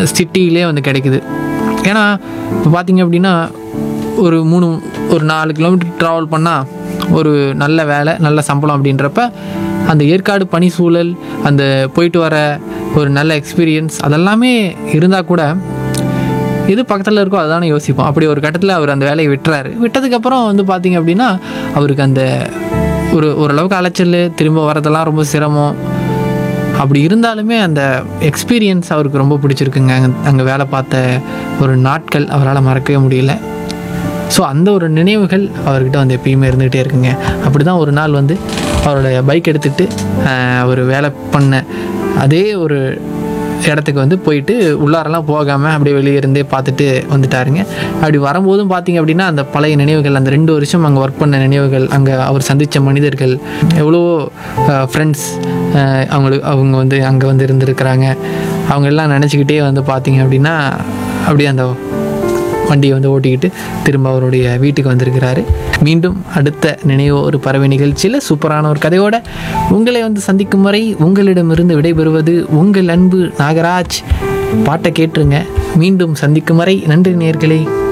சிட்டியிலே வந்து கிடைக்குது ஏன்னா இப்போ பார்த்தீங்க அப்படின்னா ஒரு மூணு ஒரு நாலு கிலோமீட்டர் ட்ராவல் பண்ணால் ஒரு நல்ல வேலை நல்ல சம்பளம் அப்படின்றப்ப அந்த ஏற்காடு பனி சூழல் அந்த போயிட்டு வர ஒரு நல்ல எக்ஸ்பீரியன்ஸ் அதெல்லாமே இருந்தால் கூட எது பக்கத்தில் இருக்கோ அதுதானே யோசிப்போம் அப்படி ஒரு கட்டத்தில் அவர் அந்த வேலையை விட்டுறாரு விட்டதுக்கப்புறம் வந்து பார்த்தீங்க அப்படின்னா அவருக்கு அந்த ஒரு ஓரளவுக்கு அலைச்சல் திரும்ப வரதெல்லாம் ரொம்ப சிரமம் அப்படி இருந்தாலுமே அந்த எக்ஸ்பீரியன்ஸ் அவருக்கு ரொம்ப பிடிச்சிருக்குங்க அங்கே அங்கே வேலை பார்த்த ஒரு நாட்கள் அவரால் மறக்கவே முடியல ஸோ அந்த ஒரு நினைவுகள் அவர்கிட்ட வந்து எப்பயுமே இருந்துகிட்டே இருக்குங்க அப்படி தான் ஒரு நாள் வந்து அவருடைய பைக் எடுத்துகிட்டு அவர் வேலை பண்ண அதே ஒரு இடத்துக்கு வந்து போயிட்டு உள்ளாரெல்லாம் போகாமல் அப்படியே வெளியே இருந்தே பார்த்துட்டு வந்துட்டாருங்க அப்படி வரும்போதும் பார்த்தீங்க அப்படின்னா அந்த பழைய நினைவுகள் அந்த ரெண்டு வருஷம் அங்கே ஒர்க் பண்ண நினைவுகள் அங்கே அவர் சந்தித்த மனிதர்கள் எவ்வளோ ஃப்ரெண்ட்ஸ் அவங்களுக்கு அவங்க வந்து அங்கே வந்து இருந்திருக்கிறாங்க அவங்க எல்லாம் நினச்சிக்கிட்டே வந்து பார்த்தீங்க அப்படின்னா அப்படியே அந்த வண்டியை வந்து ஓட்டிக்கிட்டு திரும்ப அவருடைய வீட்டுக்கு வந்திருக்கிறாரு மீண்டும் அடுத்த நினைவு ஒரு பறவை நிகழ்ச்சியில் சூப்பரான ஒரு கதையோட உங்களை வந்து சந்திக்கும் வரை உங்களிடமிருந்து விடைபெறுவது உங்கள் அன்பு நாகராஜ் பாட்டை கேட்டுருங்க மீண்டும் சந்திக்கும் வரை நன்றி நேர்களே